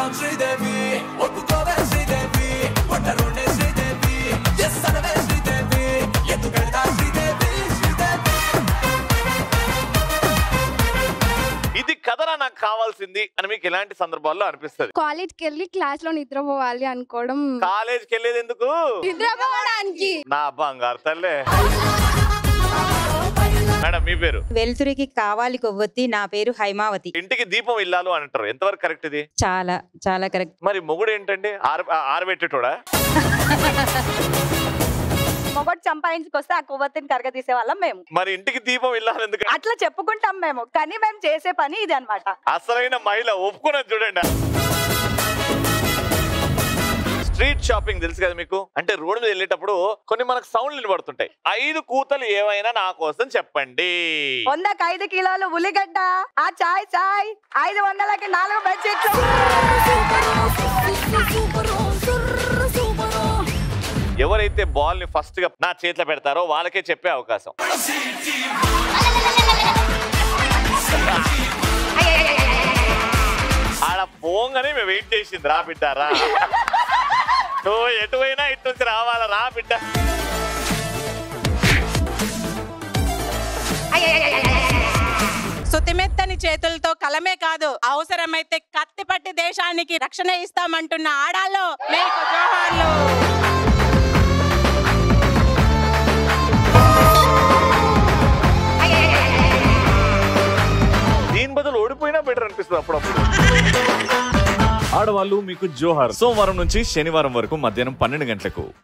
down Sridevi ఒప్పుకోవే శ్రీదేవి ఒంటరుండే Sridevi yes అనవే శ్రీదేవి ఎందుకెళ్తా శ్రీదేవి శ్రీదేవి ఇది కథనా నాకు కావాల్సింది అని మీకు ఎలాంటి సందర్భాల్లో అనిపిస్తుంది కాలేజ్కి వెళ్ళి క్లాస్ లో నిద్రపోవాలి అనుకోవడం కాలేజ్కి వెళ్ళేది ఎందుకు నిద్రపోవడానికి నా బంగారు తల్లే మేడం మీ పేరు వెలుతురికి కావాలి కొవ్వొత్తి నా పేరు హైమావతి ఇంటికి దీపం ఇల్లాలు అని అంటారు ఎంతవరకు కరెక్ట్ ఇది చాలా చాలా కరెక్ట్ మరి మొగుడు ఏంటండి ఆర ఆరబెట్టేటోడా మొగడు సంపాదించుకొస్తే ఆ కొవ్వొత్తిని కరగదీసే వాళ్ళం మేము మరి ఇంటికి దీపం ఇల్లాలి ఎందుకు అట్లా చెప్పుకుంటాం మేము కానీ మేము చేసే పని ఇది అన్నమాట అసలైన మహిళ ఒప్పుకున్నది చూడండి స్ట్రీట్ షాపింగ్ తెలుసు కదా మీకు అంటే రోడ్డు మీద వెళ్ళేటప్పుడు కొన్ని మనకు సౌండ్లు వినబడుతుంటాయి ఐదు కూతలు ఏమైనా నా కోసం చెప్పండి వందకి ఐదు కిలోలు ఉల్లిగడ్డ ఆ చాయ్ చాయ్ ఐదు వందలకి నాలుగు బెడ్షీట్లు ఎవరైతే బాల్ ని ఫస్ట్ గా నా చేతిలో పెడతారో వాళ్ళకే చెప్పే అవకాశం ఆడ పోంగానే మేము వెయిట్ చేసింది రా బిడ్డ రా నువ్వు ఎటు పోయినా ఇటు నుంచి రావాలా రా బిడ్డ సుతిమెత్తని చేతులతో కలమే కాదు అవసరమైతే కత్తి పట్టి దేశానికి రక్షణ ఇస్తామంటున్న ఆడాల్లో మీకు జోహార్లు దీని బదులు ఓడిపోయినా బెటర్ అనిపిస్తుంది అప్పుడప్పుడు ఆడవాళ్ళు మీకు జోహార్ సోమవారం నుంచి శనివారం వరకు మధ్యాహ్నం పన్నెండు గంటలకు